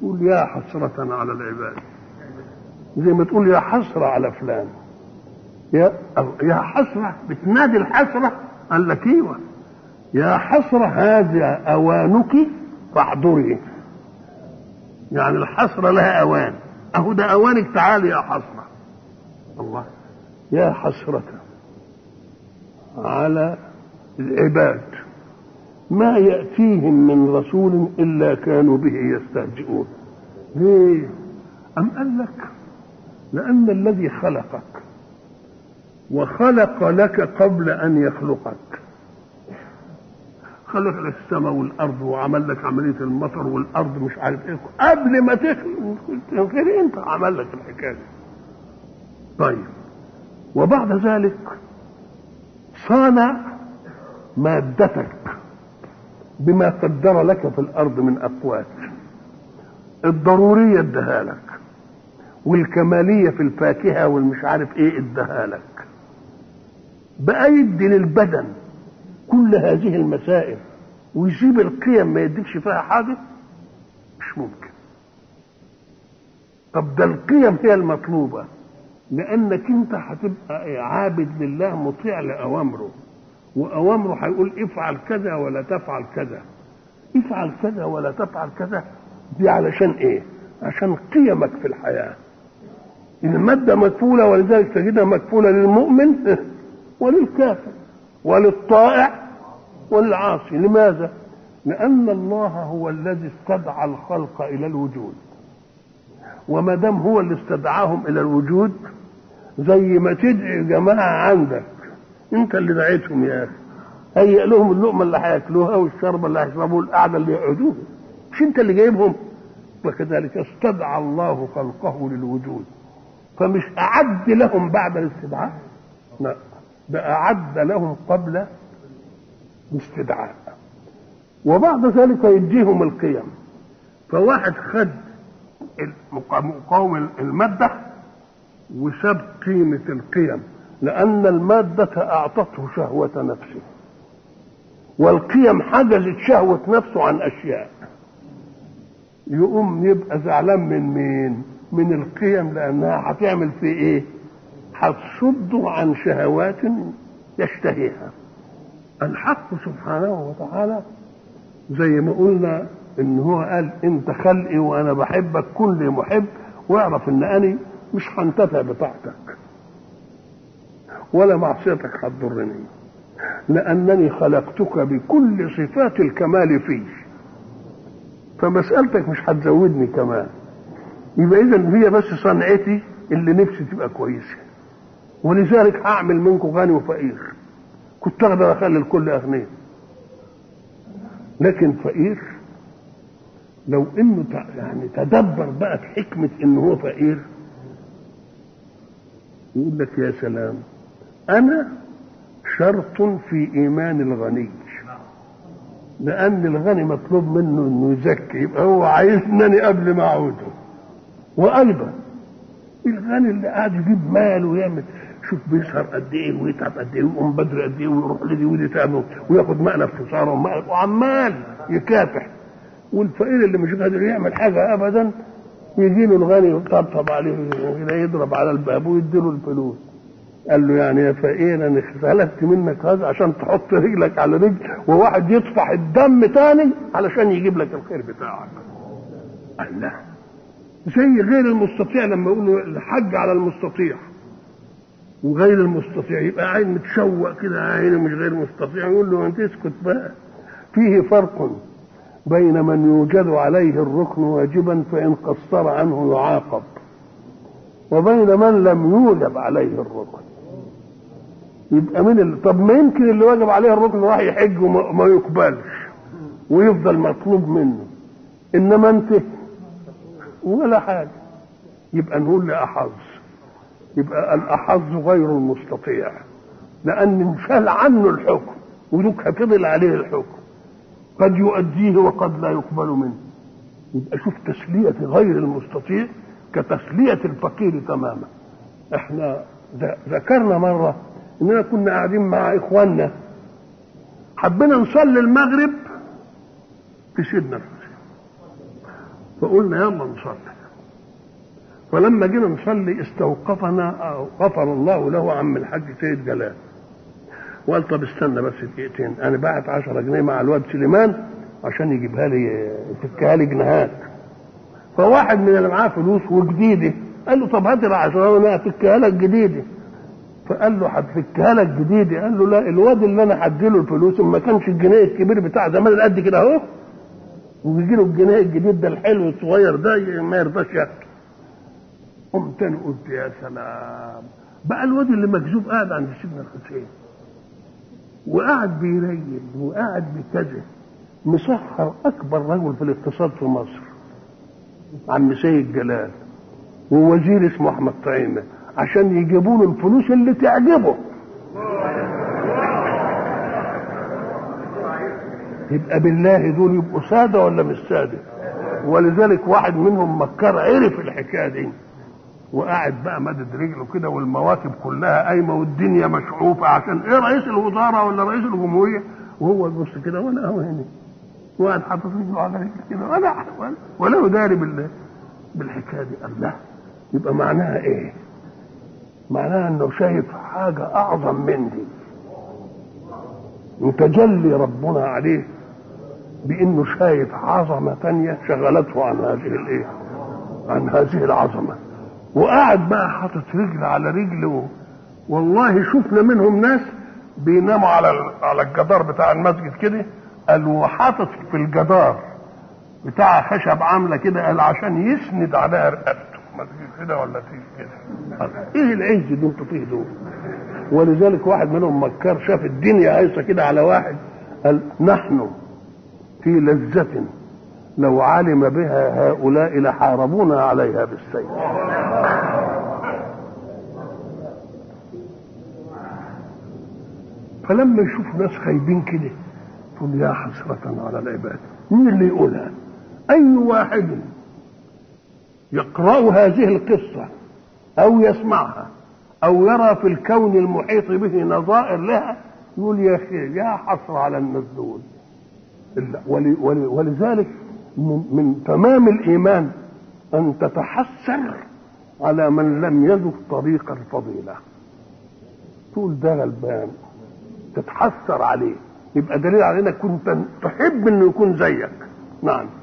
تقول يا حسرة على العباد زي ما تقول يا حسرة على فلان يا يا حسرة بتنادي الحسرة قال لك ايوه يا حسرة هذا أوانك فاحضري يعني الحسرة لها أوان أهو ده أوانك تعالي يا حسرة الله يا حسرة على العباد ما يأتيهم من رسول إلا كانوا به يستهزئون ليه أم قال لك لأن الذي خلقك وخلق لك قبل أن يخلقك خلق لك السماء والأرض وعمل لك عملية المطر والأرض مش عارف إيه قبل ما تخلق غير أنت عمل لك الحكاية طيب وبعد ذلك صانع مادتك بما قدر لك في الارض من اقوات الضروريه اداها لك والكماليه في الفاكهه والمش عارف ايه اداها لك بقى يدي للبدن كل هذه المسائل ويجيب القيم ما يديكش فيها حاجه مش ممكن طب ده القيم هي المطلوبه لانك انت هتبقى عابد لله مطيع لاوامره واوامره هيقول افعل كذا ولا تفعل كذا افعل كذا ولا تفعل كذا دي علشان ايه عشان قيمك في الحياه المادة مكفولة ولذلك تجدها مكفولة للمؤمن وللكافر وللطائع والعاصي لماذا؟ لأن الله هو الذي استدعى الخلق إلى الوجود وما دام هو اللي استدعاهم إلى الوجود زي ما تدعي جماعة عندك انت اللي دعيتهم يا اخي هيئ لهم اللقمه اللي هياكلوها والشربه اللي هيشربوها والقعده اللي يقعدوها مش انت اللي جايبهم وكذلك استدعى الله خلقه للوجود فمش اعد لهم بعد الاستدعاء لا ده اعد لهم قبل الاستدعاء وبعد ذلك يديهم القيم فواحد خد مقاوم الماده وساب قيمه القيم لأن المادة أعطته شهوة نفسه والقيم حجزت شهوة نفسه عن أشياء يقوم يبقى زعلان من مين؟ من القيم لأنها هتعمل في إيه؟ هتصده عن شهوات يشتهيها الحق سبحانه وتعالى زي ما قلنا ان هو قال انت خلقي وانا بحبك كن لي محب واعرف ان انا مش هنتفع بطاعتك ولا معصيتك هتضرني لأنني خلقتك بكل صفات الكمال فيه فمسألتك مش هتزودني كمان يبقى إذا هي بس صنعتي اللي نفسي تبقى كويسة ولذلك هعمل منكم غني وفقير كنت أقدر أخلي الكل أغنياء لكن فقير لو انه يعني تدبر بقى في حكمه انه هو فقير يقول لك يا سلام انا شرط في ايمان الغني لان الغني مطلوب منه انه يزكي يبقى هو عايزني قبل ما اعوده وايضا الغني اللي قاعد يجيب مال ويعمل شوف بيسهر قد ايه ويتعب قد ايه ويقوم بدري قد ايه ويروح لدي ودي تعمل وياخد مقلب في صاره ومقلب وعمال يكافح والفقير اللي مش قادر يعمل حاجه ابدا يجي له الغني يطبطب عليه كده يضرب على الباب ويديله الفلوس قال له يعني يا فقير انا خلقت منك هذا عشان تحط رجلك على رجل وواحد يطفح الدم تاني علشان يجيب لك الخير بتاعك قال لا زي غير المستطيع لما يقولوا الحج على المستطيع وغير المستطيع يبقى عين متشوق كده عينه مش غير مستطيع يقول له انت اسكت بقى فيه فرق بين من يوجد عليه الركن واجبا فإن قصر عنه يعاقب وبين من لم يوجب عليه الركن يبقى من اللي طب ما يمكن اللي واجب عليه الركن راح يحج وما يقبلش ويفضل مطلوب منه انما انت ولا حاجه يبقى نقول لأحظ يبقى الأحظ غير المستطيع لأن انشال عنه الحكم ودك فضل عليه الحكم قد يؤديه وقد لا يقبل منه يبقى شوف تسلية غير المستطيع كتسلية الفقير تماما احنا ذكرنا مرة اننا كنا قاعدين مع اخواننا حبينا نصلي المغرب في سيدنا الحسين فقلنا يلا نصلي فلما جينا نصلي استوقفنا غفر الله له عم الحاج سيد جلال وقال طب استنى بس دقيقتين انا باعت 10 جنيه مع الواد سليمان عشان يجيبها لي يفكها لي جنيهات فواحد من اللي معاه فلوس وجديده قال له طب هات ال 10 انا هفكها لك جديده فقال له هتفكها لك جديده قال له لا الواد اللي انا هديله الفلوس ما كانش الجنيه الكبير بتاع زمان قد كده اهو ويجي له الجنيه الجديد ده الحلو الصغير ده ما يرضاش ياخده قمت انا قلت يا سلام بقى الواد اللي مكذوب قاعد عند سيدنا الحسين وقاعد بيريل وقاعد بكذا مسخر اكبر رجل في الاقتصاد في مصر عم سيد جلال ووزير اسمه احمد طعيمه عشان يجيبوا له الفلوس اللي تعجبه يبقى بالله دول يبقوا ساده ولا مش ساده ولذلك واحد منهم مكر عرف الحكايه دي وقاعد بقى مدد رجله كده والمواكب كلها قايمه والدنيا مشعوفه عشان ايه رئيس الوزاره ولا رئيس الجمهوريه وهو يبص كده وانا اهو هنا وقاعد حاطط رجله على رجله كده ولا ولا داري بال بالحكايه دي الله يبقى معناها ايه؟ معناها انه شايف حاجه اعظم من دي وتجلي ربنا عليه بانه شايف عظمه ثانيه شغلته عن هذه الايه؟ عن هذه العظمه وقاعد بقى حاطط رجل على رجل والله شفنا منهم ناس بيناموا على على الجدار بتاع المسجد كده قال وحاطط في الجدار بتاع خشب عامله كده قال عشان يسند عليها رقبته ما تجيش كده ولا تيجي كده ايه العز اللي انتوا فيه دول ولذلك واحد منهم مكار شاف الدنيا هايصه كده على واحد قال نحن في لذة لو علم بها هؤلاء لحاربونا عليها بالسيف فلما يشوف ناس خايبين كده يقول يا حسرة على العباد مين اللي يقولها أي واحد يقرأ هذه القصة أو يسمعها أو يرى في الكون المحيط به نظائر لها يقول يا أخي يا حسرة على الناس دول ولذلك من, من تمام الإيمان أن تتحسر على من لم يذق طريق الفضيلة تقول ده غلبان تتحسر عليه يبقى دليل على انك كنت تحب انه يكون زيك نعم